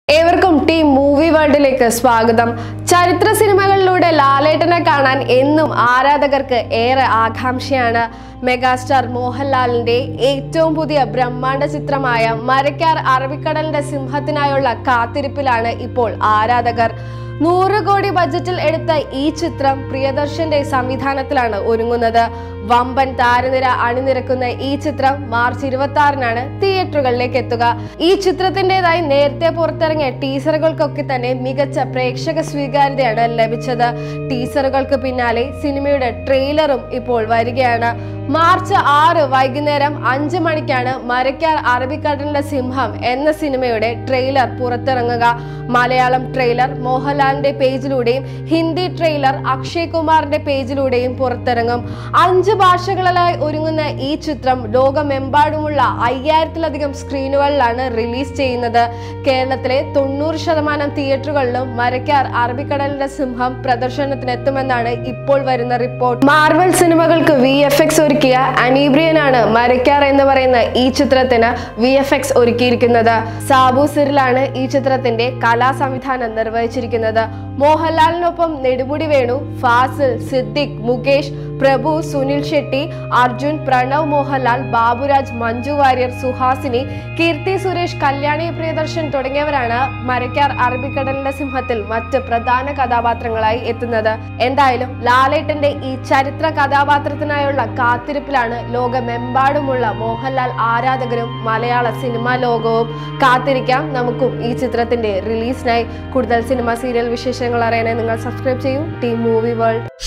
ഏവർക്കും team movie വേൾഡിലേക്ക് സ്വാഗതം ചരിത്ര സിനിമകളിലൂടെ ലാലേട്ടനെ കാണാൻ എന്നും ആരാധകർക്ക് ഏറെ ആകാംക്ഷയാണ് മെഗാസ്റ്റാർ മോഹൻലാലിന്റെ ഏറ്റവും പുതിയ ബ്രഹ്മാണ്ഡ ചിത്രമായ മരക്കാർ അറബിക്കടലിന്റെ സിംഹത്തിനായുള്ള കാത്തിരിപ്പിലാണ് ഇപ്പോൾ ആരാധകർ നൂറ് കോടി ബജറ്റിൽ എടുത്ത ഈ ചിത്രം പ്രിയദർശന്റെ സംവിധാനത്തിലാണ് ഒരുങ്ങുന്നത് വമ്പൻ താരനിര അണിനിരക്കുന്ന ഈ ചിത്രം മാർച്ച് ഇരുപത്തി ആറിനാണ് തിയേറ്ററുകളിലേക്ക് എത്തുക ഈ ചിത്രത്തിൻ്റെതായി നേരത്തെ പുറത്തിറങ്ങിയ ടീസറുകൾക്കൊക്കെ തന്നെ മികച്ച പ്രേക്ഷക സ്വീകാര്യതയാണ് ലഭിച്ചത് ടീസറുകൾക്ക് പിന്നാലെ സിനിമയുടെ ട്രെയിലറും ഇപ്പോൾ വരികയാണ് മാർച്ച് ആറ് വൈകുന്നേരം അഞ്ച് മണിക്കാണ് മരക്കാർ അറബിക്കടലിന്റെ സിംഹം എന്ന സിനിമയുടെ ട്രെയിലർ പുറത്തിറങ്ങുക മലയാളം ട്രെയിലർ മോഹൻലാലിന്റെ പേജിലൂടെയും ഹിന്ദി ട്രെയിലർ അക്ഷയ് കുമാറിന്റെ പേജിലൂടെയും പുറത്തിറങ്ങും അഞ്ച് ഭാഷകളിലായി ഒരുങ്ങുന്ന ഈ ചിത്രം ലോകമെമ്പാടുമുള്ള അയ്യായിരത്തിലധികം സ്ക്രീനുകളിലാണ് റിലീസ് ചെയ്യുന്നത് കേരളത്തിലെ തൊണ്ണൂറ് ശതമാനം തിയേറ്ററുകളിലും മരക്കാർ അറബിക്കടലിന്റെ സിംഹം പ്രദർശനത്തിനെത്തുമെന്നാണ് ഇപ്പോൾ വരുന്ന റിപ്പോർട്ട് മാർവൽ സിനിമകൾക്ക് വി എഫ് എക്സ് ഒരുക്കിയ അനീബ്രിയനാണ് മരക്കാർ എന്ന് പറയുന്ന ഈ ചിത്രത്തിന് വി എഫ് എക്സ് ഒരുക്കിയിരിക്കുന്നത് സാബു സിറിലാണ് ഈ ചിത്രത്തിന്റെ കലാ സംവിധാനം നിർവഹിച്ചിരിക്കുന്നത് മോഹൻലാലിനൊപ്പം നെടുമുടി വേണു ഫാസിൽ സിദ്ദിഖ് മുകേഷ് പ്രഭു സുനിൽ ഷെട്ടി അർജുൻ പ്രണവ് മോഹൻലാൽ ബാബുരാജ് മഞ്ജു വാര്യർ സുഹാസിനി കീർത്തി സുരേഷ് കല്യാണി പ്രിയദർശൻ തുടങ്ങിയവരാണ് മരക്കാർ അറബിക്കടലിന്റെ സിംഹത്തിൽ മറ്റ് പ്രധാന കഥാപാത്രങ്ങളായി എത്തുന്നത് എന്തായാലും ലാലേട്ടന്റെ ഈ ചരിത്ര കഥാപാത്രത്തിനായുള്ള കാത്തിരിപ്പിലാണ് ലോകമെമ്പാടുമുള്ള മോഹൻലാൽ ആരാധകരും മലയാള സിനിമാ ലോകവും കാത്തിരിക്കാം നമുക്കും ഈ ചിത്രത്തിന്റെ റിലീസിനായി കൂടുതൽ സിനിമ സീരിയൽ വിശേഷങ്ങൾ അറിയാനായി നിങ്ങൾ സബ്സ്ക്രൈബ് ചെയ്യൂ ടീം മൂവി വേൾഡ്